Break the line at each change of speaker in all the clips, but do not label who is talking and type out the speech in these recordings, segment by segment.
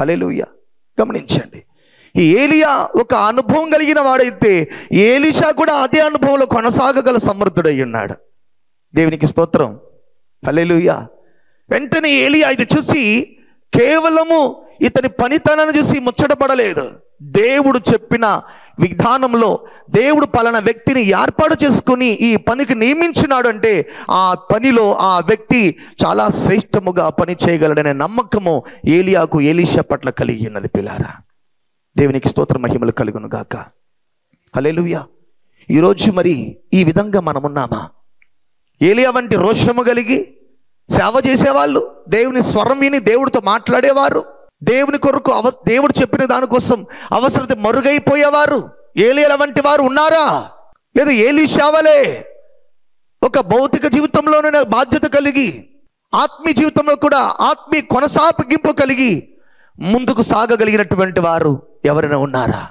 హల్లెలూయా గమనించండి ఈ ఏలియా ఒక అనుభవం కలిగిన వాడైతే ఏలిషా కూడా అదే అనుభవంలో కొనసాగగల సమర్థుడై ఉన్నాడు దేవునికి స్తోత్రం హల్లెలూయా వెంటనే ఏలియా ఇది చూసి కేవలము ఇతని పనితనాన్ని చూసి ముచ్చటపడలేదు దేవుడు చెప్పిన విధానంలో దేవుడు పలానా వ్యక్తిని ఏర్పాటు చేసుకుని ఈ పనికి నియమించినాడు అంటే ఆ పనిలో ఆ వ్యక్తి చాలా శ్రేష్టముగా పని చేయగలడనే నమ్మకము ఏలియాకు ఏలీషా పట్ల కలిగి ఉన్నది పిల్లారా దేవునికి స్తోత్ర మహిమలు కలుగును గాక హల్లెలూయా ఈరోజు మరి ఈ విధంగా మనమున్నామా ఏలియా వంటి రోషము కలిగి సేవ చేసేవాళ్ళు దేవుని స్వరం విని దేవుడితో మాట్లాడేవారు దేవుని కొరకు అవ దేవుడు చెప్పిన దానికోసం అవసరత మరుగైపోయేవారు ఏలియల వంటి వారు ఉన్నారా లేదు ఏలీషావలే ఒక భౌతిక జీవితంలోనే బాధ్యత కలిగి ఆత్మీయ జీవితంలో కూడా ఆత్మీయ కొనసాగింపు కలిగి ముందుకు సాగగలిగినటువంటి వారు ఎవరైనా ఉన్నారా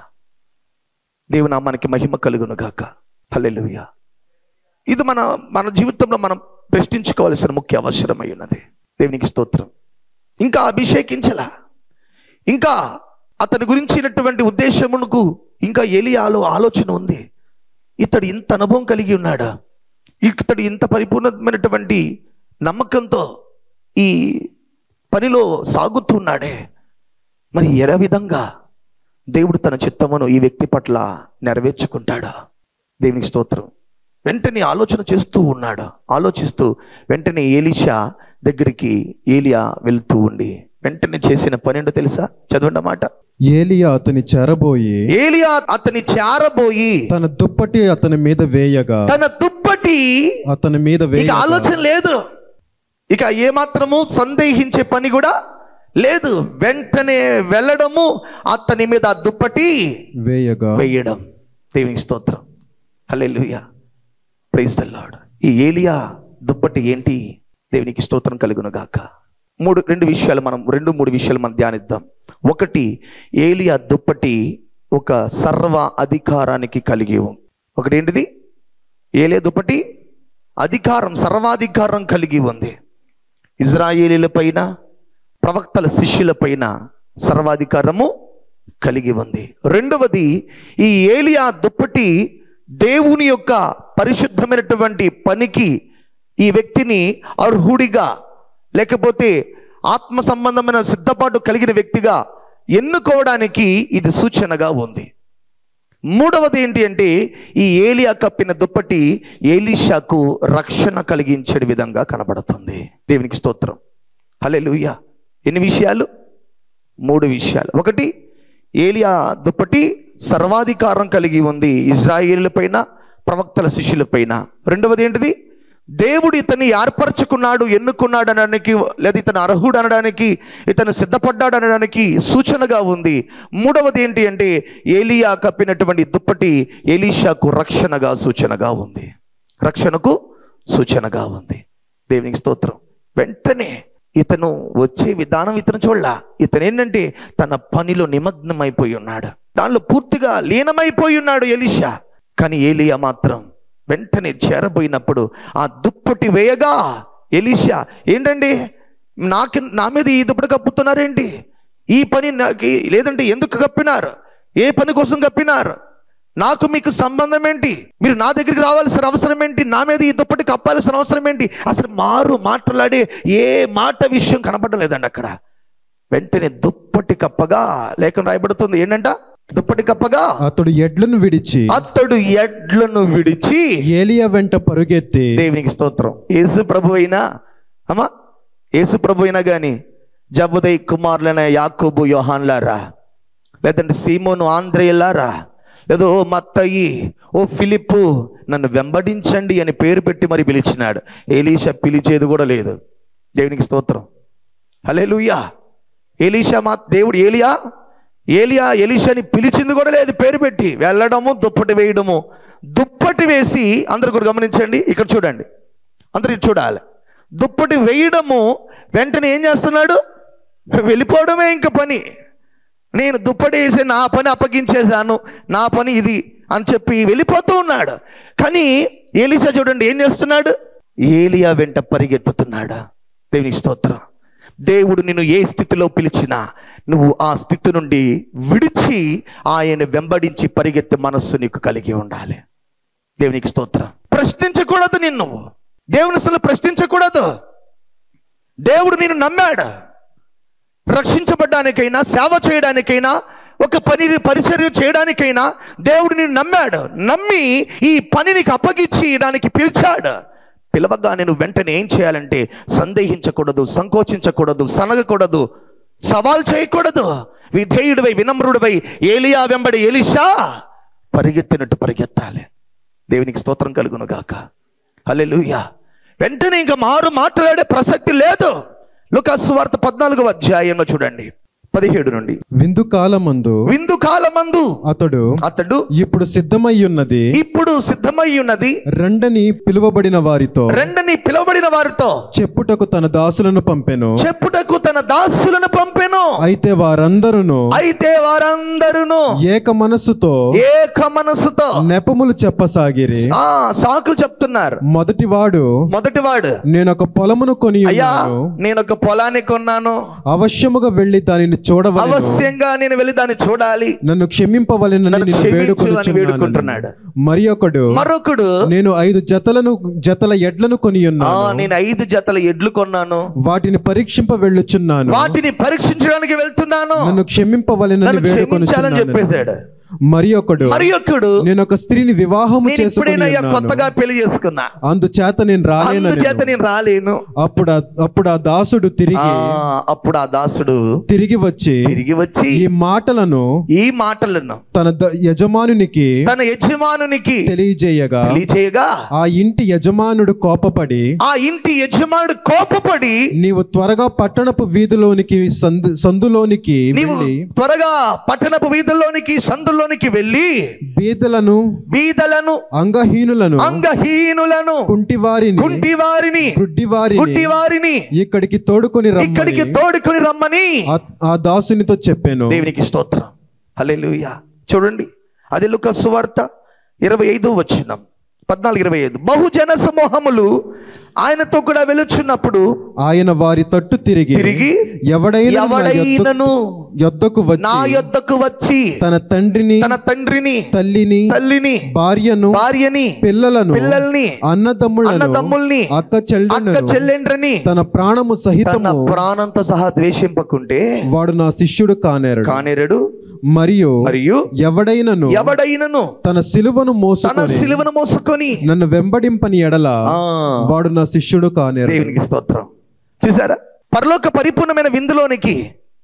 దేవుని నామానికి మహిమ కలుగును గాక హల్లెలూయా ఇది మన మన జీవితంలో మనం ప్రశ్నించుకోవాల్సిన ముఖ్య అవసరమై ఉన్నది దేవునికి స్తోత్రం ఇంకా అభిషేకించలా ఇంకా అతని గురించినటువంటి ఉద్దేశమునకు ఇంకా ఎలియాలో ఆలోచన ఉంది ఇతడు ఇంత అనుభవం కలిగి ఉన్నాడా ఇతడు ఇంత పరిపూర్ణమైనటువంటి నమ్మకంతో ఈ పనిలో సాగుతున్నాడే మరి ఎర విధంగా దేవుడు తన చిత్తమును ఈ వ్యక్తి పట్ల నెరవేర్చుకుంటాడా దేవునికి స్తోత్రం వెంటనే ఆలోచన చేస్తూ ఉన్నాడు ఆలోచిస్తూ వెంటనే ఏలిషా దగ్గరికి ఏలియా వెళ్తూ ఉండి వెంటనే చేసిన పని ఏంటో తెలుసా చదవండి మాట
ఏలియా అతని చెరబోయి
ఏలియా అతని చారబోయి
తన దుప్పటి అతని మీద వేయగా
తన దుప్పటి
అతని మీద
ఇక
వేయగా
ఆలోచన లేదు ఇక ఏమాత్రము సందేహించే పని కూడా లేదు వెంటనే వెళ్ళడము అతని మీద ఆ దుప్పటి
వేయగా
వేయడం దేవునికి స్తోత్రం హల్లెలూయా ప్రైజ్ ద లార్డ్ ఈ ఏలియా దుప్పటి ఏంటి దేవునికి స్తోత్రం కలుగును గాక మూడు రెండు విషయాలు మనం రెండు మూడు విషయాలు మనం ధ్యానిద్దాం ఒకటి ఏలియా దుప్పటి ఒక సర్వ అధికారానికి కలిగి ఉంది ఒకటి ఏంటిది ఏలియా దుప్పటి అధికారం సర్వాధికారం కలిగి ఉంది ఇజ్రాయేలీల పైన ప్రవక్తల శిష్యుల పైన సర్వాధికారము కలిగి ఉంది రెండవది ఈ ఏలియా దుప్పటి దేవుని యొక్క పరిశుద్ధమైనటువంటి పనికి ఈ వ్యక్తిని అర్హుడిగా లేకపోతే ఆత్మ సంబంధమైన సిద్ధపాటు కలిగిన వ్యక్తిగా ఎన్నుకోవడానికి ఇది సూచనగా ఉంది మూడవది ఏంటి అంటే ఈ ఏలియా కప్పిన దుప్పటి ఏలీషాకు రక్షణ కలిగించే విధంగా కనబడుతుంది దేవునికి స్తోత్రం హల్లెలూయా ఎన్ని విషయాలు మూడు విషయాలు ఒకటి ఏలియా దుప్పటి సర్వాధికారం కలిగి ఉంది ఇజ్రాయేలుల పైన ప్రవక్తల శిష్యులపైన రెండవది ఏంటిది దేవుడు ఇతన్ని ఏర్పరచుకున్నాడు ఎన్నుకున్నాడు అనడానికి లేదా ఇతను అర్హుడు అనడానికి ఇతను సిద్ధపడ్డాడు అనడానికి సూచనగా ఉంది మూడవది ఏంటి అంటే ఏలియా కప్పినటువంటి దుప్పటి ఎలీషాకు రక్షణగా సూచనగా ఉంది రక్షణకు సూచనగా ఉంది దేవునికి స్తోత్రం వెంటనే ఇతను వచ్చే విధానం ఇతను చూడలా ఇతను ఏంటంటే తన పనిలో నిమగ్నమైపోయి ఉన్నాడు దానిలో పూర్తిగా లీనమైపోయి ఉన్నాడు ఎలీషా కానీ ఏలియా మాత్రం వెంటనే చేరబోయినప్పుడు ఆ దుప్పటి వేయగా ఎలీషా ఏంటండి నాకు నా మీద ఈ దుప్పటి కప్పుతున్నారేంటి ఈ పని నాకు లేదంటే ఎందుకు కప్పినారు ఏ పని కోసం కప్పినారు నాకు మీకు సంబంధం ఏంటి మీరు నా దగ్గరికి రావాల్సిన అవసరం ఏంటి నా మీద ఈ దుప్పటి కప్పాల్సిన అవసరం ఏంటి అసలు మారు మాట్లాడే ఏ మాట విషయం కనపడలేదండి అక్కడ వెంటనే దుప్పటి కప్పగా లేఖనం రాయబడుతుంది ఏంటంట దుప్పటి కప్పగా
అతడు ఎడ్లను విడిచి
అతడు ఎడ్లను విడిచి
ఏలియా వెంట పరుగెత్తి
దేవునికి స్తోత్రం యేసు ప్రభు అయినా అమ్మా యేసు ప్రభు అయినా కానీ జబుదై కుమారులైన యాకోబు యోహాన్లారా లేదంటే సీమోను ఆంధ్రయ్యలారా లేదో ఓ మత్తయి ఓ ఫిలిప్పు నన్ను వెంబడించండి అని పేరు పెట్టి మరి పిలిచినాడు ఏలీషా పిలిచేది కూడా లేదు దేవునికి స్తోత్రం హలే ఏలీషా మా దేవుడు ఏలియా ఏలియా ఎలీషాని పిలిచింది కూడా లేదు పేరు పెట్టి వెళ్ళడము దుప్పటి వేయడము దుప్పటి వేసి అందరు కూడా గమనించండి ఇక్కడ చూడండి అందరు ఇది చూడాలి దుప్పటి వేయడము వెంటనే ఏం చేస్తున్నాడు వెళ్ళిపోవడమే ఇంక పని నేను దుప్పటి వేసి నా పని అప్పగించేశాను నా పని ఇది అని చెప్పి వెళ్ళిపోతూ ఉన్నాడు కానీ ఏలిసా చూడండి ఏం చేస్తున్నాడు ఏలియా వెంట పరిగెత్తుతున్నాడా దేవుని స్తోత్రం దేవుడు నిన్ను ఏ స్థితిలో పిలిచినా నువ్వు ఆ స్థితి నుండి విడిచి ఆయన వెంబడించి పరిగెత్తే మనస్సు నీకు కలిగి ఉండాలి దేవునికి స్తోత్రం ప్రశ్నించకూడదు నిన్ను దేవుని అసలు ప్రశ్నించకూడదు దేవుడు నిన్ను నమ్మాడు రక్షించబడ్డానికైనా సేవ చేయడానికైనా ఒక పని పరిచర్య చేయడానికైనా దేవుడు నిన్ను నమ్మాడు నమ్మి ఈ పని నీకు అప్పగించి దానికి పిలిచాడు పిలవగా నేను వెంటనే ఏం చేయాలంటే సందేహించకూడదు సంకోచించకూడదు సనగకూడదు సవాల్ చేయకూడదు విధేయుడివై వినమ్రుడివై ఏలియా వెంబడి ఎలిషా పరిగెత్తినట్టు పరిగెత్తాలి దేవునికి స్తోత్రం కలుగును గాక హల్లెలూయా వెంటనే ఇంకా మారు మాట్లాడే ప్రసక్తి లేదు లుకాసు వార్త పద్నాలుగో అధ్యాయంలో చూడండి పదిహేడు నుండి
విందు కాలమందు
విందు కాలమందు
అతడు
అతడు
ఇప్పుడు సిద్ధమై ఉన్నది
ఇప్పుడు సిద్ధమై ఉన్నది
రెండని పిలువబడిన వారితో
రెండని పిలువబడిన వారితో
చెప్పుటకు తన దాసులను పంపెను
చెప్పుటకు తన దాసులను పంపెను
అయితే వారందరూ
అయితే వారందరూ
ఏక మనస్సుతో
ఏక మనసుతో
నెపములు చెప్పసాగిరి
ఆ సాకులు చెప్తున్నారు
మొదటివాడు
మొదటివాడు
నేను ఒక పొలమును కొని
అయ్యా
ఉన్నాను
నేను ఒక పొలాన్ని కొన్నాను
అవశ్యముగా వెళ్లి దానిని చూడవలెను
అవశ్యంగా నేను వెళ్ళి దాన్ని చూడాలి
నన్ను క్షమింపవలెనని
నన్ను
నేను
క్షమించు అని
వేడుకొనుచున్నాను
వేడుకుంటున్నాడు.
మరి ఒకడు
మరొకడు
నేను ఐదు జతలను జతల ఎడ్లను కొని
ఆ
ఉన్నాను
నేను ఐదు జతల ఎడ్లు కొన్నాను
వాటిని పరీక్షింప వెళ్ళుచున్నాను
వాటిని పరీక్షించడానికి వెళ్తున్నాను
నన్ను క్షమింపవలెనని
నన్ను క్షమించాలని
వేడుకొనుచున్నాను
చెప్పేశాడు
మరి ఒకడు
మరి ఒకడు
నేను ఒక స్త్రీని వివాహము
నేను
చేసుకుని
ఇప్పుడైనా
ఉన్నాను
కొత్తగా పెళ్లి చేసుకున్నా
అందుచేత నేను రాలేనని
అందుచేత నేను రాలేను
అప్పుడు ఆ- అప్పుడు ఆ దాసుడు
ఆ
తిరిగి
అప్పుడు ఆ దాసుడు
తిరిగి వచ్చి
తిరిగి వచ్చి
ఈ మాటలను
ఈ మాటలను
తన ద- యజమానునికి
తన యజమానునికి
తెలియజేయగా
తెలియచేయగా
ఆ ఇంటి యజమానుడు కోపపడి
ఆ ఇంటి యజమానుడు కోపపడి
నీవు త్వరగా పట్టణపు వీధిలోనికి సందు సందులోనికి
నీవు
వెళ్ళి
త్వరగా పట్టణపు వీధుల్లోనికి సందుల్లోనికి వెళ్ళి
బీదలను
బీదలను
అంగహీనులను
అంగహీనులను
కుంటివారిని
కుంటి వారిని
గుడ్డివారిని
గుడ్డి వారిని
ఇక్కడికి తోడుకొని
ఇక్కడికి
రమ్మని
తోడుకొని రమ్మని
ఆ- ఆ దాసునితో చెప్పాను
దేవునికి స్తోత్రం హల్లెలూయా చూడండి అది లుక సువార్త ఇరవై ఐదు వచ్చినాం పద్నాలుగు ఇరవై ఐదు బహుజన సమూహములు ఆయనతో కూడా వెలుచున్నప్పుడు
ఆయన వారి తట్టు తిరిగి
తిరిగి
ఎవడైనా నా యొద్ద-
ఎవడైనను
యొద్దకు
నా
వచ్చి
యొద్దకు వచ్చి
తన తండ్రిని
తన తండ్రిని
తల్లిని
తల్లిని
భార్యను
భార్యని
పిల్లలను
పిల్లల్ని
అన్నదమ్ములను
అన్నదమ్ముల్ని
అక్క చెల్లెలను
అక్క చెల్లెండ్రని
తన ప్రాణము
తన
సహితము
ప్రాణంతో సహా ద్వేషింపకుంటే
వాడు నా శిష్యుడు కానేరడు
కానేరడు
మరియు
మరియు
ఎవడైనను
ఎవడైనను
తన సిలువను
తన
మోసుకొని
సిలువను మోసుకొని
నన్ను వెంబడింపని ఎడల
ఆ
వాడు నా శిష్యుడు కానేరడు
దేవునికి స్తోత్రం చూసారా పరలోక పరిపూర్ణమైన విందులోనికి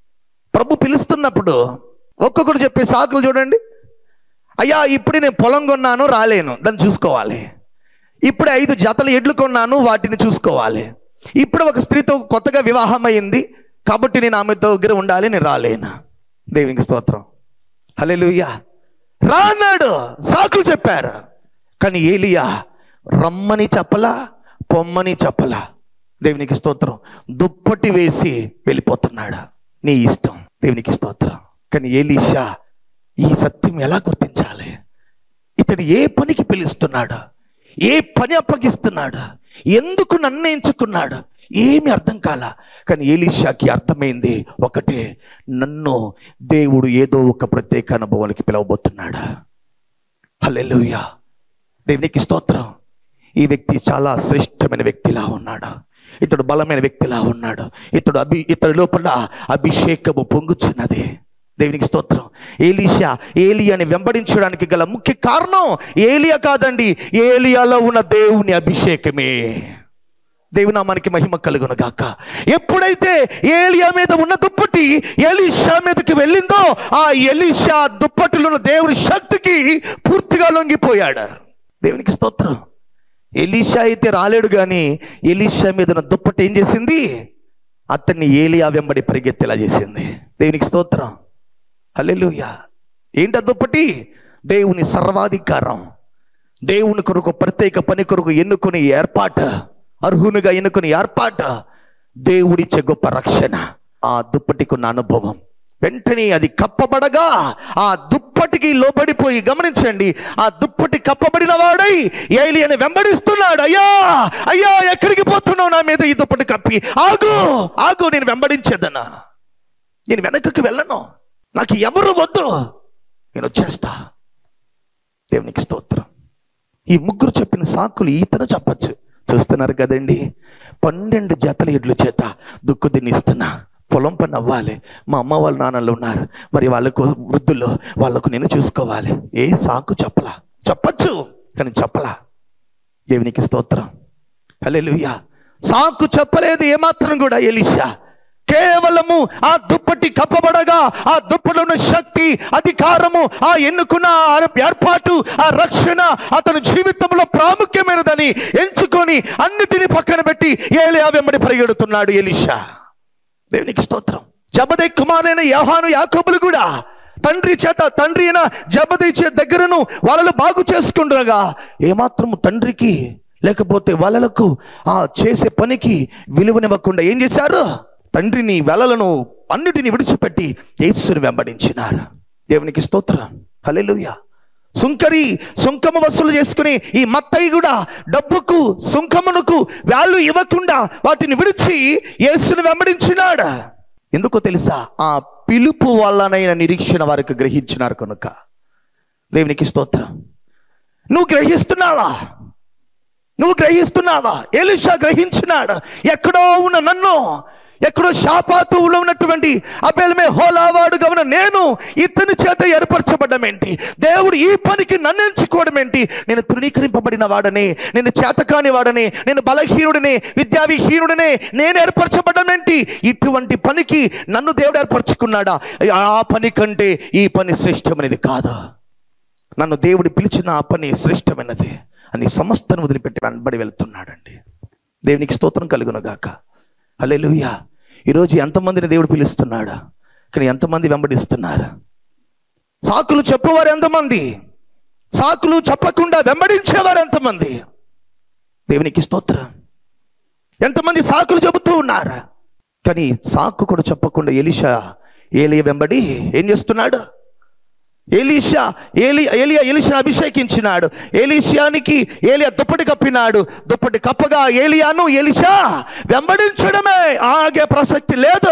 ప్రభు పిలుస్తున్నప్పుడు ఒక్కొక్కడు చెప్పే సాకులు చూడండి అయ్యా ఇప్పుడే నేను పొలం కొన్నాను రాలేను దాన్ని చూసుకోవాలి ఇప్పుడే ఐదు జతలు ఎడ్లు కొన్నాను వాటిని చూసుకోవాలి ఇప్పుడు ఒక స్త్రీతో కొత్తగా వివాహం అయింది కాబట్టి నేను ఆమెతో దగ్గర ఉండాలి నేను రాలేను దేవునికి స్తోత్రం హల్లెలూయా రా అన్నాడు సాకులు చెప్పారు కానీ ఏలియా రమ్మని చెప్పలా పొమ్మని చెప్పలా దేవునికి స్తోత్రం దుప్పటి వేసి వెళ్ళిపోతున్నాడు నీ ఇష్టం దేవునికి స్తోత్రం కానీ ఏలీషా ఈ సత్యం ఎలా గుర్తించాలి ఇతడు ఏ పనికి పిలుస్తున్నాడు ఏ పని అప్పగిస్తున్నాడు ఎందుకు నన్ను ఎంచుకున్నాడు ఏమి అర్థం కాల కానీ ఏలీషాకి అర్థమైంది ఒకటే నన్ను దేవుడు ఏదో ఒక ప్రత్యేక అనుభవానికి పిలవబోతున్నాడు హల్లెలూయా దేవునికి స్తోత్రం ఈ వ్యక్తి చాలా శ్రేష్టమైన వ్యక్తిలా ఉన్నాడు ఇతడు బలమైన వ్యక్తిలా ఉన్నాడు ఇతడు అభి ఇతడి లోపల అభిషేకము పొంగుచున్నది దేవునికి స్తోత్రం ఏలిషా ఏలియాని వెంబడించడానికి గల ముఖ్య కారణం ఏలియా కాదండి ఏలియాలో ఉన్న దేవుని అభిషేకమే దేవునామానికి మహిమ కలుగును గాక ఎప్పుడైతే ఏలియా మీద ఉన్న దుప్పటి ఎలీషా మీదకి వెళ్ళిందో ఆ ఎలీషా దుప్పటిలో ఉన్న దేవుని శక్తికి పూర్తిగా లొంగిపోయాడు దేవునికి స్తోత్రం ఎలీషా అయితే రాలేడు కానీ ఎలీషా మీద ఉన్న దుప్పటి ఏం చేసింది అతన్ని ఏలియా వెంబడి పరిగెత్తేలా చేసింది దేవునికి స్తోత్రం హల్లెలూయా ఏంటి ఆ దుప్పటి దేవుని సర్వాధికారం దేవుని కొరకు ప్రత్యేక పని కొరకు ఎన్నుకుని ఏర్పాటు అర్హునిగా ఎన్నుకుని ఏర్పాటు దేవుడిచ్చే గొప్ప రక్షణ ఆ దుప్పటికి ఉన్న అనుభవం వెంటనే అది కప్పబడగా ఆ దుప్పటికి లోబడిపోయి గమనించండి ఆ దుప్పటి కప్పబడిన వాడై ఏలియని వెంబడిస్తున్నాడు అయ్యా అయ్యా ఎక్కడికి పోతున్నావు నా మీద ఈ దుప్పటి కప్పి ఆగు ఆగు నేను వెంబడించేదనా నేను వెనకకి వెళ్ళను నాకు ఎవరు వద్దు నేను వచ్చేస్తా దేవునికి స్తోత్రం ఈ ముగ్గురు చెప్పిన సాకులు ఈతను చెప్పచ్చు చూస్తున్నారు కదండి పన్నెండు జతల ఎడ్ల చేత దుక్కు తినిస్తున్నా పొలం పని అవ్వాలి మా అమ్మ వాళ్ళ నాన్నలు ఉన్నారు మరి వాళ్ళకు వృద్ధులు వాళ్ళకు నేను చూసుకోవాలి ఏ సాకు చెప్పలా చెప్పచ్చు కానీ చెప్పలా దేవునికి స్తోత్రం హల్లెలూయా సాకు చెప్పలేదు ఏమాత్రం కూడా ఎలిషా కేవలము ఆ దుప్పటి కప్పబడగా ఆ దుప్పటి ఉన్న శక్తి అధికారము ఆ ఎన్నుకున్న ఆ ఏర్పాటు ఆ రక్షణ అతని జీవితంలో ప్రాముఖ్యమైనదని ఎంచుకొని అన్నిటిని పక్కన పెట్టి ఏలియా వెంబడి పరిగెడుతున్నాడు ఎలిషా దేవునికి స్తోత్రం జబదే కుమారైన యహాను యాకోబులు కూడా తండ్రి చేత తండ్రి అయిన జబదే చే దగ్గరను వాళ్ళను బాగు చేసుకుండగా ఏమాత్రము తండ్రికి లేకపోతే వాళ్ళలకు ఆ చేసే పనికి విలువనివ్వకుండా ఏం చేశారు తండ్రిని వెలలను అన్నిటిని విడిచిపెట్టి యేసుని వెంబడించినారు దేవునికి స్తోత్రం హల్లెలూయా సుంకరి సుంకము వసూలు చేసుకుని ఈ మత్తయి కూడా డబ్బుకు సుంకమునకు వాల్యూ ఇవ్వకుండా వాటిని విడిచి యేసుని వెంబడించినాడు ఎందుకో తెలుసా ఆ పిలుపు వల్లనైన నిరీక్షణ వారికి గ్రహించినారు కనుక దేవునికి స్తోత్రం నువ్వు గ్రహిస్తున్నావా నువ్వు గ్రహిస్తున్నావా ఎలిషా గ్రహించినాడు ఎక్కడో ఉన్న నన్ను ఎక్కడో శాపాతువులో ఉన్నటువంటి అబెల్మే హోలావాడుగా ఉన్న నేను ఇతని చేత ఏర్పరచబడ్డం ఏంటి దేవుడు ఈ పనికి నన్ను ఎంచుకోవడం ఏంటి నేను తృణీకరింపబడిన వాడని నేను చేతకాని వాడని నేను బలహీనుడిని విద్యావిహీనుడిని నేను ఏర్పరచబడ్డం ఏంటి ఇటువంటి పనికి నన్ను దేవుడు ఏర్పరచుకున్నాడా ఆ పని కంటే ఈ పని శ్రేష్టమైనది కాదా నన్ను దేవుడు పిలిచిన ఆ పని శ్రేష్టమైనది అని సమస్తను వదిలిపెట్టి వెనబడి వెళ్తున్నాడండి దేవునికి స్తోత్రం కలుగును గాక హల్లెలూయా ఈరోజు ఎంతమందిని దేవుడు పిలుస్తున్నాడు కానీ ఎంతమంది వెంబడిస్తున్నారు సాకులు చెప్పువారు ఎంతమంది సాకులు చెప్పకుండా వెంబడించేవారు ఎంతమంది దేవునికి స్తోత్రం ఎంతమంది సాకులు చెబుతూ ఉన్నారు కానీ సాకు కూడా చెప్పకుండా ఎలిషా ఏలియ వెంబడి ఏం చేస్తున్నాడు ఎలీషా ఏలి ఏలియా ఎలిషా అభిషేకించినాడు ఎలీషానికి ఏలియా దుప్పటి కప్పినాడు దుప్పటి కప్పగా ఏలియాను ఎలిషా వెంబడించడమే ఆగే ప్రసక్తి లేదు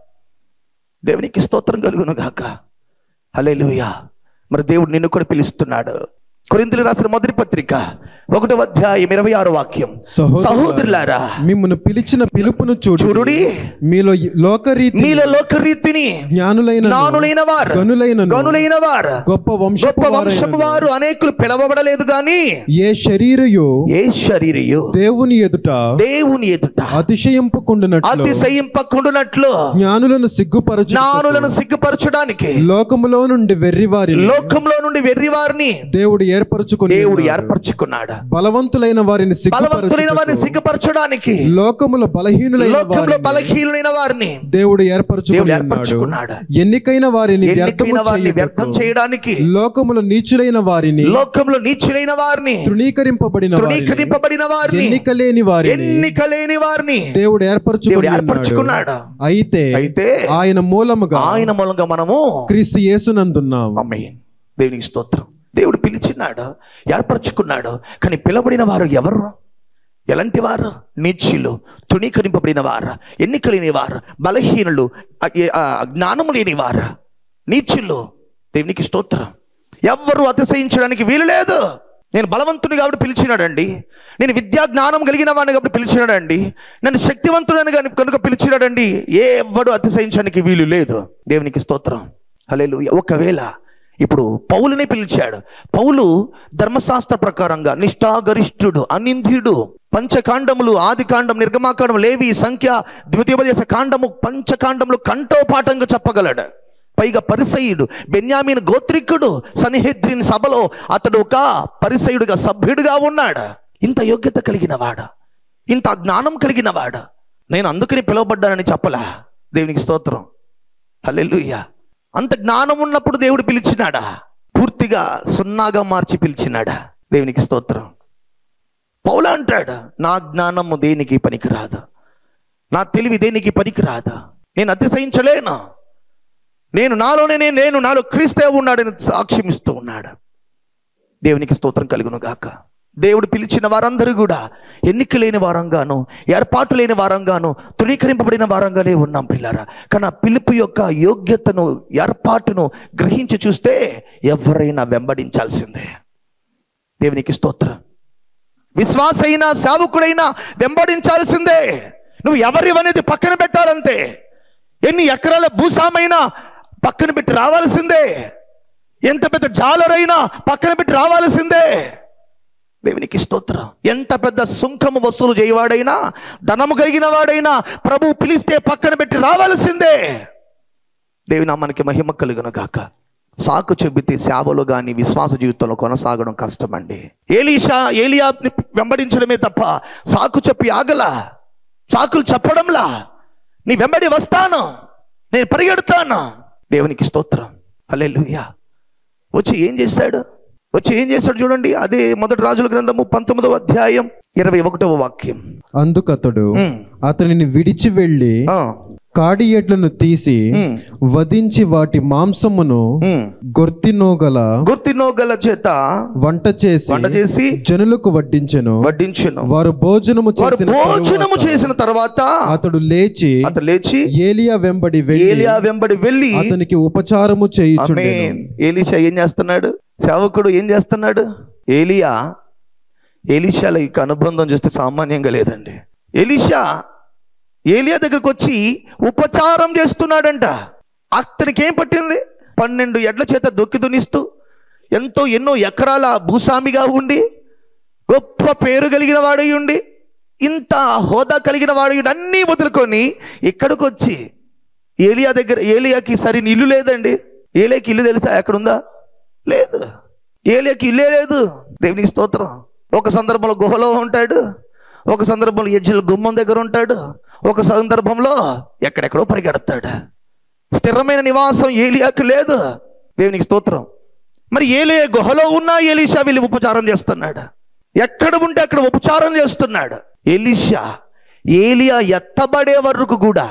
దేవునికి స్తోత్రం కలుగును గాక హల్లెలూయా మరి దేవుడు నిన్ను కూడా పిలుస్తున్నాడు కొరిందులు రాసిన మొదటి పత్రిక ఒకటో అధ్యాయం ఇరవై ఆరు వాక్యం సహోదరులారా
మిమ్మల్ని పిలిచిన పిలుపును చూడు
చూడుడి
మీలో లోకరీతి
మీలో లోకరీతిని
జ్ఞానులైన
జ్ఞానులైన వారు
గనులైన
గనులైన వారు
గొప్ప వంశపు
గొప్ప వంశపు
వారైనను
వారు అనేకులు పిలవబడలేదు గాని
ఏ శరీరయు
ఏ శరీరయు
దేవుని ఎదుట
దేవుని ఎదుట
అతిశయింపుకుండునట్లు
అతిశయింపకుండునట్లు
జ్ఞానులను సిగ్గుపరచు
జ్ఞానులను సిగ్గుపరచడానికి
లోకములో నుండి వెర్రి వారిని
లోకంలో నుండి వెర్రి వారిని
దేవుడు ఏర్పరచుకుని
దేవుడు
ఉన్నాడు.
ఏర్పరచుకున్నాడు
బలవంతులైన వారిని
బలవంతులైన వారిని
సిగ్గుపరచుటకు
సిగ్గుపరచడానికి
లోకముల బలహీనులైన
లోకంలో
వారిని
బలహీనులైన వారిని
దేవుడు ఏర్పరచుకుని
దేవుడు
ఉన్నాడు
ఏర్పరచుకున్నాడు.
ఎన్నికైన వారిని వ్యర్థము
ఎన్నికైన వారిని
చేయుటకు,
వ్యర్థం చేయడానికి
లోకముల నీచులైన వారిని
లోకంలో నీచులైన వారిని
తృణీకరింపబడిన వారిని
తృణీకరింపబడిన వారిని
ఎన్నిక లేని వారిని
ఎన్నిక లేని వారిని
దేవుడు ఏర్పరచుకుని
దేవుడు
ఉన్నాడు
ఏర్పరచుకున్నాడు
అయితే
అయితే
ఆయన మూలముగా
ఆయన మూలంగా మనము
క్రీస్తు యేసునందున్నాం
అమ్మాయి దేవునికి స్తోత్రం దేవుడు పిలిచినాడు ఏర్పరచుకున్నాడు కానీ పిలబడిన వారు ఎవరు ఎలాంటి వారు నీచులు తృణీకరింపబడిన వారు ఎన్నిక లేని వారు బలహీనులు అ- ఏ- ఆ, జ్ఞానము లేని వారు నీచులు దేవునికి స్తోత్రం ఎవ్వరు అతిశయించడానికి వీలు లేదు నేను బలవంతుని కాబట్టి పిలిచినాడండి నేను విద్యా జ్ఞానం కలిగిన వాడిని కాబట్టి పిలిచినాడండి నన్ను శక్తివంతుడని కనుక కనుక పిలిచినాడండి ఏ ఎవ్వడు అతిశయించడానికి వీలు లేదు దేవునికి స్తోత్రం హల్లెలూయా ఒకవేళ ఇప్పుడు పౌలునే పిలిచాడు పౌలు ధర్మశాస్త్ర ప్రకారంగా నిష్ఠాగరిష్ఠుడు అనింద్యుడు పంచకాండములు ఆది కాండం నిర్గమాకాండం లేవి సంఖ్య ద్వితీయోపదేశ కాండము పంచకాండములు కంఠోపాఠంగా చెప్పగలడు పైగా పరిసయుడు బెన్యామీన్ గోత్రికుడు సన్హెద్రిన్ సభలో అతడు ఒక పరిసయుడిగా సభ్యుడిగా ఉన్నాడు ఇంత యోగ్యత కలిగిన వాడు ఇంత జ్ఞానం కలిగిన వాడు నేను అందుకని పిలువబడ్డానని చెప్పలా దేవునికి స్తోత్రం హల్లెలూయా అంత జ్ఞానం ఉన్నప్పుడు దేవుడు పిలిచినాడా పూర్తిగా సున్నాగా మార్చి పిలిచినాడా దేవునికి స్తోత్రం పౌల అంటాడు నా జ్ఞానము దేనికి పనికిరాదు నా తెలివి దేనికి పనికిరాదు నేను అతిశయించలేను నేను నాలోనే నేను నేను నాలో క్రీస్తే ఉన్నాడని సాక్ష్యం ఇస్తూ ఉన్నాడు దేవునికి స్తోత్రం కలుగును గాక దేవుడు పిలిచిన వారందరూ కూడా ఎన్నిక లేని వారంగాను ఏర్పాటు లేని వారంగాను తృణీకరింపబడిన వారంగానే ఉన్నాం పిల్లారా కానీ ఆ పిలుపు యొక్క యోగ్యతను ఏర్పాటును గ్రహించి చూస్తే ఎవరైనా వెంబడించాల్సిందే దేవునికి స్తోత్రం విశ్వాసైనా సేవకుడైనా వెంబడించాల్సిందే నువ్వు ఎవరివనేది పక్కన పెట్టాలంతే ఎన్ని ఎకరాల భూసామైనా పక్కన పెట్టి రావాల్సిందే ఎంత పెద్ద జాలరైనా పక్కన పెట్టి రావాల్సిందే దేవునికి స్తోత్రం ఎంత పెద్ద సుంకము వసూలు చేయవాడైనా ధనము కలిగిన వాడైనా ప్రభు పిలిస్తే పక్కన పెట్టి రావాల్సిందే దేవి నామానికి మహిమ కలుగును గాక సాకు చెబితే సేవలో కానీ విశ్వాస జీవితంలో కొనసాగడం కష్టమండి ఏలీషా ఏలియాని వెంబడించడమే తప్ప సాకు చెప్పి ఆగల సాకులు చెప్పడంలా నీ వెంబడి వస్తాను నేను పరిగెడతాను దేవునికి స్తోత్రం హల్లెలూయా వచ్చి ఏం చేశాడు వచ్చి ఏం చేశాడు చూడండి అదే మొదటి రాజుల గ్రంథము పంతొమ్మిదవ అధ్యాయం ఇరవై ఒకటవ వాక్యం
అందుకతడు
ఉమ్.
అతనిని విడిచి వెళ్ళి
ఆ,
కాడి ఎడ్లను తీసి
ఉమ్,
వధించి వాటి మాంసమును
ఉమ్.
గొర్తినోగల
గుర్తినోగల చేత
వంట చేసి
వంట చేసి
జనులకు వడ్డించెను
వడ్డించును
వారు భోజనము
వారు
చేసిన
భోజనము
తరువాత
చేసిన తర్వాత
అతడు లేచి
అతను లేచి
ఏలియా వెంబడి వెళ్ళి
ఏలియా వెంబడి వెళ్ళి
అతనికి ఉపచారము చేయుచుండెను
ఆమేన్. ఏలీషా ఏం చేస్తున్నాడు సేవకుడు ఏం చేస్తున్నాడు ఏలియా ఏలీషాల యొక్క అనుబంధం చూస్తే సామాన్యంగా లేదండి ఎలీషా ఏలియా దగ్గరకు వచ్చి ఉపచారం చేస్తున్నాడంట అతనికి ఏం పట్టింది పన్నెండు ఎడ్ల చేత దొక్కి దునిస్తూ ఎంతో ఎన్నో ఎకరాల భూస్వామిగా ఉండి గొప్ప పేరు కలిగిన వాడై ఉండి ఇంత హోదా కలిగిన వాడు అన్నీ వదులుకొని ఇక్కడికి వచ్చి ఏలియా దగ్గర ఏలియాకి సరి ఇల్లు లేదండి ఏలియాకి ఇల్లు తెలుసా ఎక్కడుందా లేదు ఏలియాకి ఇల్లే లేదు దేవునికి స్తోత్రం ఒక సందర్భంలో గుహలో ఉంటాడు ఒక సందర్భంలో ఎజ్జల గుమ్మం దగ్గర ఉంటాడు ఒక సందర్భంలో ఎక్కడెక్కడో పరిగెడతాడు స్థిరమైన నివాసం ఏలియాకు లేదు దేవునికి స్తోత్రం మరి ఏలియా గుహలో ఉన్న ఎలీషా వెళ్ళి ఉపచారం చేస్తున్నాడు ఎక్కడ ఉంటే అక్కడ ఉపచారం చేస్తున్నాడు ఎలీషా ఏలియా ఎత్తబడే వరకు కూడా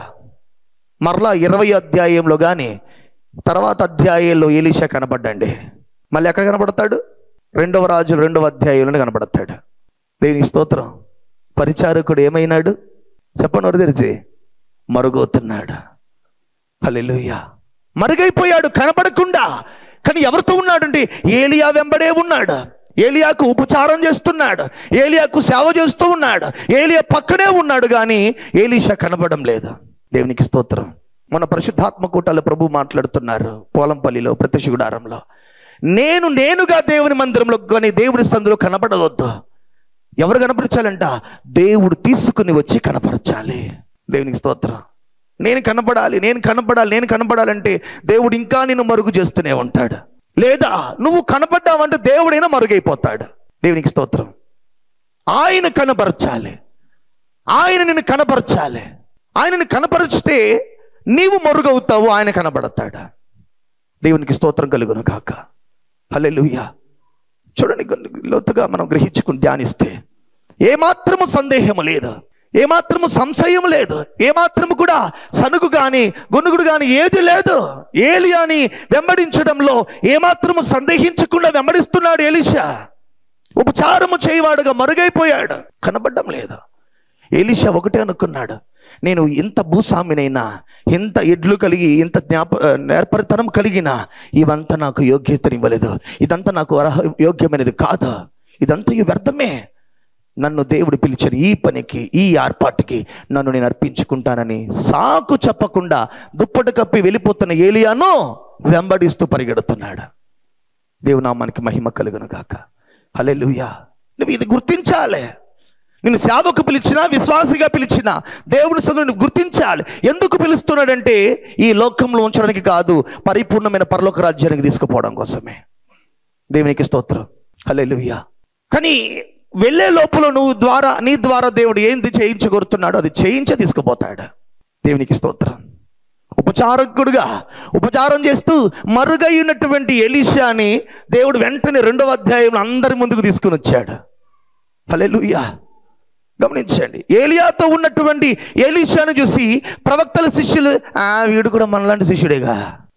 మరలా ఇరవై అధ్యాయంలో కానీ తర్వాత అధ్యాయంలో ఎలీషా కనబడ్డండి మళ్ళీ ఎక్కడ కనబడతాడు రెండవ రాజు రెండవ అధ్యాయంలో కనబడతాడు దేని స్తోత్రం పరిచారకుడు ఏమైనాడు చెప్పండి ఎవరు తెరిచి మరుగవుతున్నాడు హల్లెలూయా మరుగైపోయాడు కనబడకుండా కానీ ఎవరితో ఉన్నాడంటే ఏలియా వెంబడే ఉన్నాడు ఏలియాకు ఉపచారం చేస్తున్నాడు ఏలియాకు సేవ చేస్తూ ఉన్నాడు ఏలియా పక్కనే ఉన్నాడు కానీ ఏలీషా కనబడం లేదు దేవునికి స్తోత్రం మన పరిశుద్ధాత్మ కూటాలు ప్రభు మాట్లాడుతున్నారు పోలంపల్లిలో ప్రత్యక్ష గుడారంలో నేను నేనుగా దేవుని మందిరంలో కానీ దేవుని సందులో కనబడవద్దు ఎవరు కనపరచాలంట దేవుడు తీసుకుని వచ్చి కనపరచాలి దేవునికి స్తోత్రం నేను కనపడాలి నేను కనపడాలి నేను కనపడాలంటే దేవుడు ఇంకా నిన్ను మరుగు చేస్తూనే ఉంటాడు లేదా నువ్వు కనపడ్డావంటే దేవుడైనా మరుగైపోతాడు దేవునికి స్తోత్రం ఆయన కనపరచాలి ఆయన నిన్ను కనపరచాలి ఆయనని కనపరిస్తే నీవు మరుగవుతావు ఆయన కనబడతాడు దేవునికి స్తోత్రం కలుగును కాక హల్లెలూయా చూడండి కొన్ని లోతుగా మనం గ్రహించుకుని ధ్యానిస్తే ఏమాత్రము సందేహము లేదు ఏమాత్రము సంశయం లేదు ఏమాత్రము కూడా సనుగు గాని గొనుగుడు గాని ఏది లేదు ఏలియాని వెంబడించడంలో ఏమాత్రము సందేహించకుండా వెంబడిస్తున్నాడు ఎలిషా ఉపచారము చేయవాడుగా మరుగైపోయాడు కనబడడం లేదు ఎలిషా ఒకటే అనుకున్నాడు నేను ఇంత భూస్వామినైనా ఇంత ఎడ్లు కలిగి ఇంత జ్ఞాప నేర్పరితనం కలిగిన ఇవంతా నాకు యోగ్యతనివ్వలేదు ఇదంతా నాకు అర్హ యోగ్యమైనది కాదు ఇదంతా ఈ వ్యర్థమే నన్ను దేవుడు పిలిచిన ఈ పనికి ఈ ఏర్పాటుకి నన్ను నేను అర్పించుకుంటానని సాకు చెప్పకుండా దుప్పటి కప్పి వెళ్ళిపోతున్న ఏలియాను వెంబడిస్తూ పరిగెడుతున్నాడు దేవునామానికి మహిమ కలుగును గాక హల్లెలూయా నువ్వు ఇది గుర్తించాలి నిన్ను సేవకు పిలిచినా విశ్వాసిగా పిలిచినా దేవుని సందు నువ్వు గుర్తించాలి ఎందుకు పిలుస్తున్నాడంటే ఈ లోకంలో ఉంచడానికి కాదు పరిపూర్ణమైన పరలోక రాజ్యానికి తీసుకుపోవడం కోసమే దేవునికి స్తోత్రం హల్లెలూయా కానీ వెళ్ళే లోపల నువ్వు ద్వారా నీ ద్వారా దేవుడు ఏంది చేయించగొరుతున్నాడో అది చేయించే తీసుకుపోతాడు దేవునికి స్తోత్రం ఉపచారకుడుగా ఉపచారం చేస్తూ మరుగై ఉన్నటువంటి ఎలీషాని దేవుడు వెంటనే రెండవ అధ్యాయంలో అందరి ముందుకు తీసుకుని వచ్చాడు హల్లెలూయా గమనించండి ఏలియాతో ఉన్నటువంటి ఏలీషాను చూసి ప్రవక్తల శిష్యులు ఆ వీడు కూడా మనలాంటి శిష్యుడేగా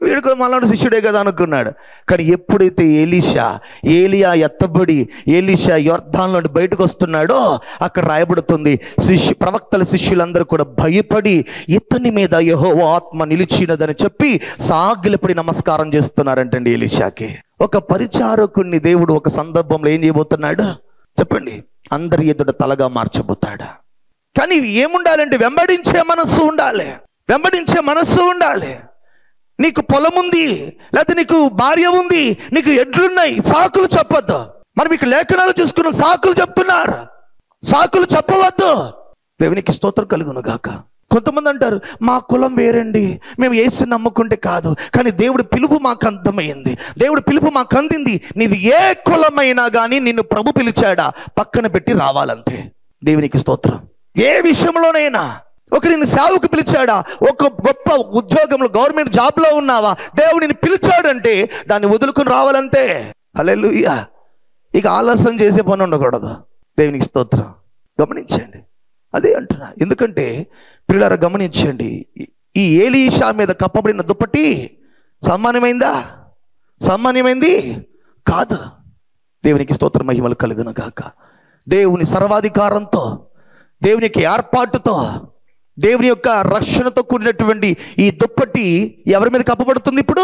వీడు కూడా మనలాంటి శిష్యుడే కదా అనుకున్నాడు కానీ ఎప్పుడైతే ఎలీషా ఏలియా ఎత్తబడి ఎలీషా యొర్ధాన్ నుండి బయటకు వస్తున్నాడో అక్కడ రాయబడుతుంది శిష్యు ప్రవక్తల శిష్యులందరూ కూడా భయపడి ఇతని మీద యహో ఆత్మ నిలిచినదని చెప్పి సాగిలపడి నమస్కారం చేస్తున్నారంటండి ఎలీషాకి ఒక పరిచారకుణ్ణి దేవుడు ఒక సందర్భంలో ఏం చేయబోతున్నాడు చెప్పండి అందరి ఎదుట తలగా మార్చబోతాడా కానీ ఏముండాలంటే వెంబడించే మనస్సు ఉండాలి వెంబడించే మనస్సు ఉండాలి నీకు పొలం ఉంది లేకపోతే నీకు భార్య ఉంది నీకు ఎడ్లున్నాయి సాకులు చెప్పొద్దు మరి మీకు లేఖనాలు చూసుకున్న సాకులు చెప్తున్నారు సాకులు చెప్పవద్దు దేవునికి స్తోత్రం కలుగును గాక కొంతమంది అంటారు మా కులం వేరండి మేము ఏసు నమ్ముకుంటే కాదు కానీ దేవుడి పిలుపు మాకు అంతమైంది దేవుడి పిలుపు మాకు అందింది నీది ఏ కులమైనా కానీ నిన్ను ప్రభు పిలిచాడా పక్కన పెట్టి రావాలంతే దేవునికి స్తోత్రం ఏ విషయంలోనైనా ఒక నిన్ను సేవకు పిలిచాడా ఒక గొప్ప ఉద్యోగంలో గవర్నమెంట్ జాబ్లో ఉన్నావా దేవుడు నిన్ను పిలిచాడంటే దాన్ని వదులుకుని రావాలంతే హల్లెలూయా ఇక ఆలస్యం చేసే పని ఉండకూడదు దేవునికి స్తోత్రం గమనించండి అదే అంటున్నా ఎందుకంటే పిల్లల గమనించండి ఈ- ఈ ఏలీషా మీద కప్పబడిన దుప్పటి సమ్మానమైందా సమ్మాన్యమైంది కాదు దేవునికి స్తోత్ర మహిమలు కలుగును గాక దేవుని సర్వాధికారంతో దేవుని యొక్క ఏర్పాటుతో దేవుని యొక్క రక్షణతో కూడినటువంటి ఈ దుప్పటి ఎవరి మీద కప్పబడుతుంది ఇప్పుడు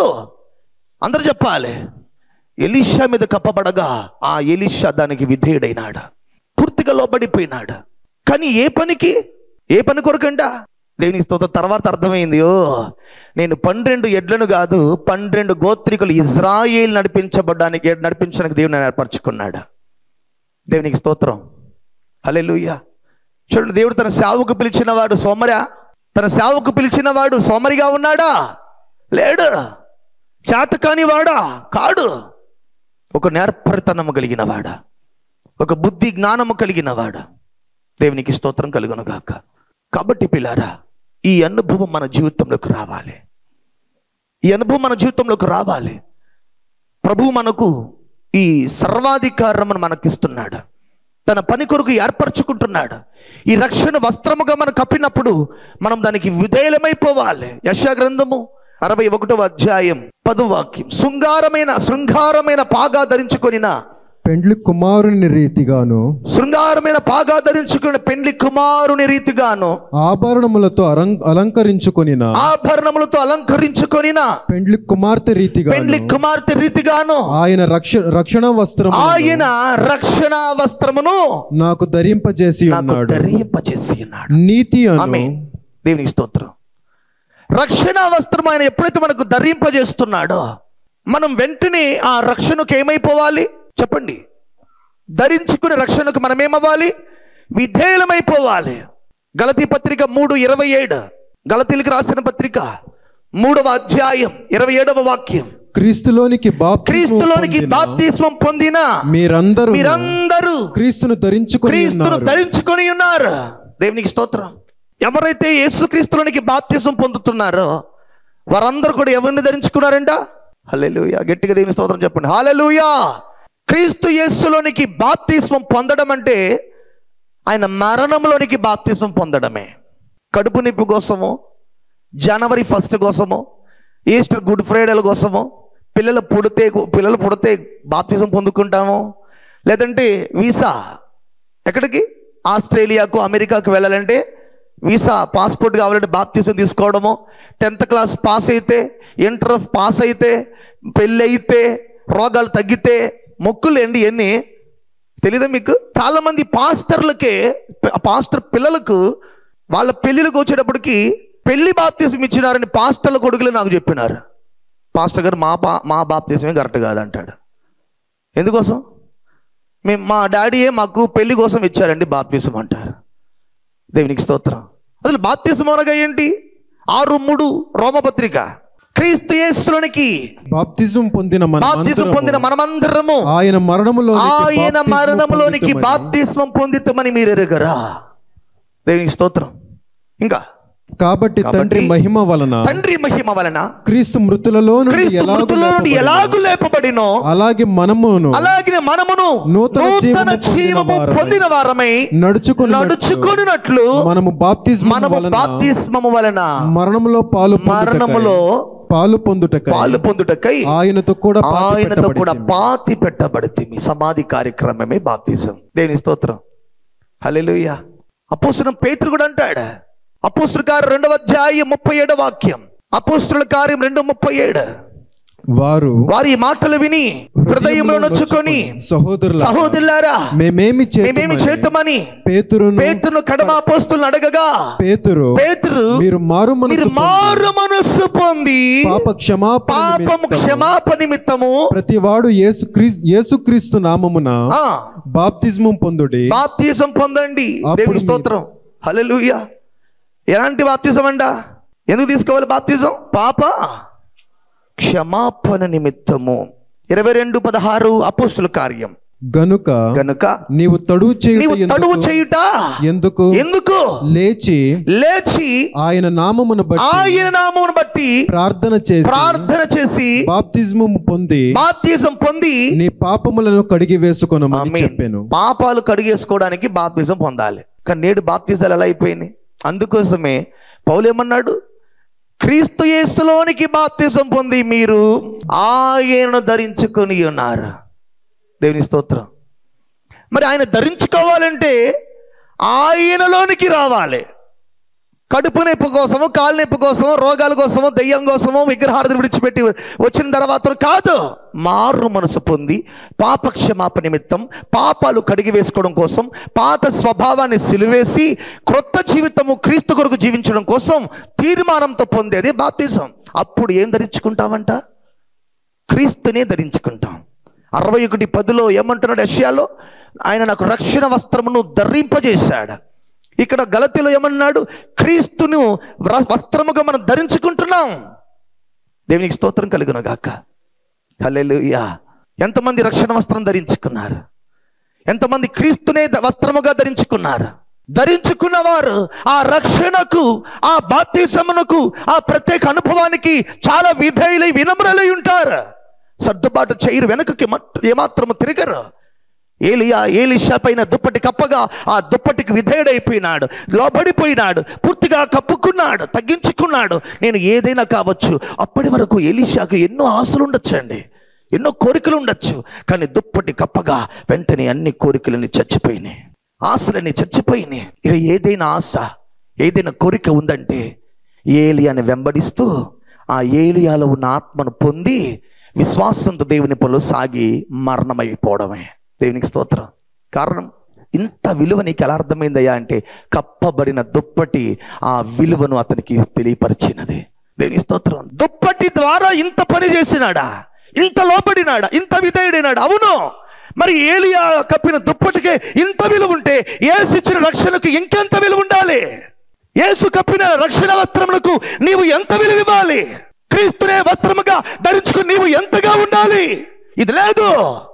అందరూ చెప్పాలి ఎలీషా మీద కప్పబడగా ఆ ఎలీషా దానికి విధేయుడైనాడు పూర్తిగా లోబడిపోయినాడు కానీ ఏ పనికి ఏ పని కొరకంట దేవునికి స్తోత్రం తర్వాత అర్థమైంది ఓ నేను పన్నెండు ఎడ్లను కాదు పన్నెండు గోత్రికులు ఇజ్రాయేల్ నడిపించబడ్డానికి నడిపించడానికి దేవుని ఏర్పరచుకున్నాడు దేవునికి స్తోత్రం హల్లెలూయా చూడండి దేవుడు తన సేవకు పిలిచిన వాడు సోమరా తన సేవకు పిలిచిన వాడు సోమరిగా ఉన్నాడా లేడు చేతకాని వాడా కాడు ఒక నేర్పరితనము కలిగిన వాడా ఒక బుద్ధి జ్ఞానము కలిగిన వాడా దేవునికి స్తోత్రం కలుగును గాక కాబట్టి పిల్లారా ఈ అనుభవం మన జీవితంలోకి రావాలి ఈ అనుభవం మన జీవితంలోకి రావాలి ప్రభువు మనకు ఈ సర్వాధికారం మనకిస్తున్నాడు తన పని కొరకు ఏర్పరచుకుంటున్నాడు ఈ రక్షణ వస్త్రముగా మనం కప్పినప్పుడు మనం దానికి విధేయులమైపోవాలి యశా గ్రంథము అరవై ఒకటవ అధ్యాయం పదువాక్యం శృంగారమైన శృంగారమైన పాగా ధరించుకొనిన
పెండ్లి కుమారుని రీతిగాను
శృంగారమైన పాగా ధరించుకున్న పెండ్లి కుమారుని రీతిగాను
ఆభరణములతో అలం అలంకరించుకొనిన
ఆభరణములతో అలంకరించుకొనిన
పెండ్లి కుమార్తె రీతిగా
పెండ్లి కుమార్తె రీతిగాను
ఆయన రక్ష రక్షణ వస్త్రం
ఆయన రక్షణ వస్త్రమును
నాకు ధరింపజేసి
నాకు
ఉన్నాడు
ధరింపజేసి ఉన్నాడు
నీతి
ఆమె
అను
దేవునికి స్తోత్రం రక్షణ వస్త్రం ఆయన ఎప్పుడైతే మనకు ధరింపజేస్తున్నాడో మనం వెంటనే ఆ రక్షణకు ఏమైపోవాలి చెప్పండి ధరించుకునే రక్షణకు మనం ఏమవ్వాలి విధేయులమైపోవాలి గలతీ పత్రిక మూడు ఇరవై ఏడు గలతీలకు రాసిన పత్రిక మూడవ అధ్యాయం ఇరవై ఏడవ వాక్యం
క్రీస్తులోనికి బాప్తిస్మము
క్రీస్తులోనికి
పొందిన
బాప్తిస్మం పొందిన
మీరందరూ
మీరందరూ
క్రీస్తును ధరించుకొని
క్రీస్తును
ఉన్నారు
ధరించుకొని ఉన్నారు దేవునికి స్తోత్రం ఎవరైతే యేసుక్రీస్తులోనికి బాప్తిసం పొందుతున్నారో వారందరూ కూడా ఎవరిని ధరించుకున్నారంట హల్లెలూయా గట్టిగా దేవుని స్తోత్రం చెప్పండి హల్లెలూయా క్రీస్తు యేసులోనికి బాప్తిస్మం పొందడం అంటే ఆయన మరణంలోనికి బాప్తిసం పొందడమే కడుపు నిప్పు కోసము జనవరి ఫస్ట్ కోసము ఈస్టర్ గుడ్ ఫ్రైడేల కోసము పిల్లలు పుడితే పిల్లలు పుడితే బాప్తిజం పొందుకుంటాము లేదంటే వీసా ఎక్కడికి ఆస్ట్రేలియాకు అమెరికాకు వెళ్ళాలంటే వీసా పాస్పోర్ట్ కావాలంటే బాప్తిజం తీసుకోవడము టెన్త్ క్లాస్ పాస్ అయితే ఇంటర్ పాస్ అయితే పెళ్ళి అయితే రోగాలు తగ్గితే మొక్కులు అండి ఎన్ని తెలీదా మీకు చాలా మంది పాస్టర్లకే ప- పాస్టర్ పిల్లలకు వాళ్ళ పెళ్ళిళ్ళకి వచ్చేటప్పటికి పెళ్లి బాప్తీసం ఇచ్చినారని పాస్టర్ల కొడుకులు నాకు చెప్పినారు పాస్టర్ గారు మా బా మా బాప్తీసమే కరెక్ట్ కాదంటాడు ఎందుకోసం మేము మా డాడీయే మాకు పెళ్లి కోసం ఇచ్చారండి బాప్తీసం అంటారు దేవునికి స్తోత్రం అసలు బాప్తీసం అనగా ఏంటి ఆరు మూడు రోమపత్రిక క్రీస్తు యేసులోనికి
బాప్తిజం పొందిన మన
బాప్తీసం పొందిన మనమందరము
ఆయన మరణములో
ఆయన మరణంలోనికి బాప్తిస్మం పొందితమని మీరు ఎరుగరా దేవునికి స్తోత్రం ఇంకా
కాబట్టి తండ్రి
కాబట్టి
మహిమ వలన
తండ్రి మహిమ వలన
క్రీస్తు మృతులలో నుండి
క్రీస్తు
ఎలాగు
మృతుల్లో నుండి
లేపబడినో,
ఎలాగు లేపబడినో
అలాగే మనమును
అలాగే మనమును
నూతన
నూతన
జీవము
జీవము
పొందిన
పొందిన వారమై
నడుచుకుని
నడుచుకొనినట్లు
మనము బాప్తిజం
మనము
వలన
బాప్తిస్మము వలన
మరణములో పాలు పొందుటకై
మరణములో
పాలు పొందుటకై
పాలు పొందుటకై
ఆయనతో కూడా పాతి
ఆయనతో కూడా
పెట్టబడితిమి.
పాతి పెట్టబడితే మీ సమాధి కార్యక్రమమే బాప్తిజం దేని స్తోత్రం హల్లెలూయా అపోస్తులం పేతురు కూడా అంటాడు అపోస్తుల కార్యం రెండవ అధ్యాయం ముప్పై ఏడు వాక్యం అపోస్తుల కార్యం రెండు ముప్పై ఏడు
వారు
వారి ఈ మాటలు విని హృదయంలో నొచ్చుకొని
సహోదరుల
సహోదరులారా
మేమేమి
మేమేమి
చేతుమని
చేద్దామని
పేతురును
పేతురును కడమ అపోస్తులను అడగగా
పేతురు
పేతురు
మీరు మారు
మీరు
మనసు
మారు మనస్సు పొంది
పాప క్షమాపణ
పాపము
నిమిత్తము
క్షమాప నిమిత్తము
ప్రతివాడు యేసుక్రీస్తు యేసుక్రీస్తు నామమున
ఆ
బాప్తిజమం పొందుడి
బాప్తిజం పొందండి
అప్పుడు
దేవుని
మీ-
స్తోత్రం హల్లెలూయా ఎలాంటి బాప్తిజం అంట ఎందుకు తీసుకోవాలి బాప్తిజం పాప క్షమాపణ నిమిత్తము ఇరవై రెండు పదహారు అపోస్తుల కార్యం
గనుక
గనుక
నీవు తడువు
నీవు
చేయుట
తడువు
ఎందుకు?
చేయుట
ఎందుకు
ఎందుకు
లేచి
లేచి
ఆయన నామమును బట్టి
ఆయన నామమును బట్టి
ప్రార్థన చేసి
ప్రార్థన చేసి
బాప్తిజమము పొంది
బాప్తిజం పొంది
నీ పాపములను కడిగి వేసుకొనమని
ఆమేన్.
చెప్పాను
పాపాలు కడిగేసుకోవడానికి బాప్తిజం పొందాలి కానీ నేడు బాప్తిజాలు ఎలా అయిపోయినాయి అందుకోసమే పౌలు ఏమన్నాడు క్రీస్తు యేసులోనికి బాప్తిజం పొంది మీరు ఆయనను ధరించుకొని ఉన్నారు దేవుని స్తోత్రం మరి ఆయన ధరించుకోవాలంటే ఆయనలోనికి రావాలి కడుపు నొప్పి కోసము కాలు నొప్పి కోసము రోగాల కోసము దెయ్యం కోసము విగ్రహార్థం విడిచిపెట్టి వచ్చిన తర్వాత కాదు మారు మనసు పొంది పాప క్షమాపణ నిమిత్తం పాపాలు కడిగి వేసుకోవడం కోసం పాత స్వభావాన్ని సిలువేసి క్రొత్త జీవితము క్రీస్తు కొరకు జీవించడం కోసం తీర్మానంతో పొందేది బాప్తిజం అప్పుడు ఏం ధరించుకుంటామంట క్రీస్తునే ధరించుకుంటాం అరవై ఒకటి పదిలో ఏమంటున్నాడు యెషయాలో ఆయన నాకు రక్షణ వస్త్రమును ధరింపజేశాడు ఇక్కడ గలతిలో ఏమన్నాడు క్రీస్తును వ్ర- వస్త్రముగా మనం ధరించుకుంటున్నాం దేవునికి స్తోత్రం కలుగును గాక హల్లెలూయా ఎంతమంది రక్షణ వస్త్రం ధరించుకున్నారు ఎంతమంది క్రీస్తునే ద- వస్త్రముగా ధరించుకున్నారు ధరించుకున్న వారు ఆ రక్షణకు ఆ బాప్తిజమునకు ఆ ప్రత్యేక అనుభవానికి చాలా విధేయులై వినమ్రలై ఉంటారు సర్దుబాటు చేయరు వెనుకకి మట్- ఏమాత్రము తిరగరు ఏలియా ఏలిషా పైన దుప్పటి కప్పగా ఆ దుప్పటికి విధేయుడైపోయినాడు లోబడిపోయినాడు పూర్తిగా కప్పుకున్నాడు తగ్గించుకున్నాడు నేను ఏదైనా కావచ్చు అప్పటి వరకు ఎలీషాకు ఎన్నో ఆశలు ఉండొచ్చండి ఎన్నో కోరికలు ఉండొచ్చు కానీ దుప్పటి కప్పగా వెంటనే అన్ని కోరికలని చచ్చిపోయినాయి ఆశలని చచ్చిపోయినాయి ఇక ఏదైనా ఆశ ఏదైనా కోరిక ఉందంటే ఏలియాని వెంబడిస్తూ ఆ ఏలియాలో ఉన్న ఆత్మను పొంది విశ్వాసంతో దేవుని పనులు సాగి మరణమైపోవడమే దేవునికి స్తోత్రం కారణం ఇంత విలువ నీకు ఎలా అర్థమైందయ్యా అంటే కప్పబడిన దుప్పటి ఆ విలువను అతనికి తెలియపరిచినది దేవుని స్తోత్రం దుప్పటి ద్వారా ఇంత పని చేసినాడా ఇంత లోపడినాడా ఇంత విధేయుడైనాడు అవును మరి ఏలియా కప్పిన దుప్పటికే ఇంత విలువ ఉంటే ఏసు ఇచ్చిన రక్షణకు ఇంకెంత విలువ ఉండాలి యేసు కప్పిన రక్షణ వస్త్రములకు నీవు ఎంత విలువ ఇవ్వాలి క్రీస్తునే వస్త్రముగా ధరించుకుని నీవు ఎంతగా ఉండాలి ఇది లేదు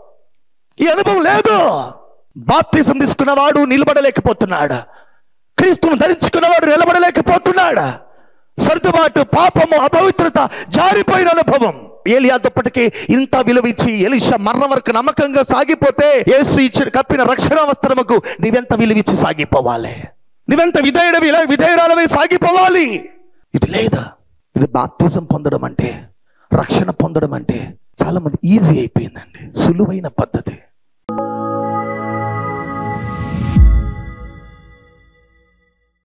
ఈ అనుభవం లేదు బాప్తిజం తీసుకున్నవాడు నిలబడలేకపోతున్నాడు క్రీస్తును ధరించుకున్నవాడు నిలబడలేకపోతున్నాడు సర్దుబాటు పాపము అపవిత్రత జారిపోయిన అనుభవం ఏలియా దుప్పటికి ఇంత విలువ ఇచ్చి ఎలిషా మరణం వరకు నమ్మకంగా సాగిపోతే యేసు ఇచ్చిన కప్పిన రక్షణ వస్త్రముకు నీవెంత విలువ ఇచ్చి సాగిపోవాలి నువ్వెంత విధేయుడ విధేయురాలవై సాగిపోవాలి ఇది లేదా ఇది బాప్తిజం పొందడం అంటే రక్షణ పొందడం అంటే చాలా మంది ఈజీ అయిపోయిందండి సులువైన పద్ధతి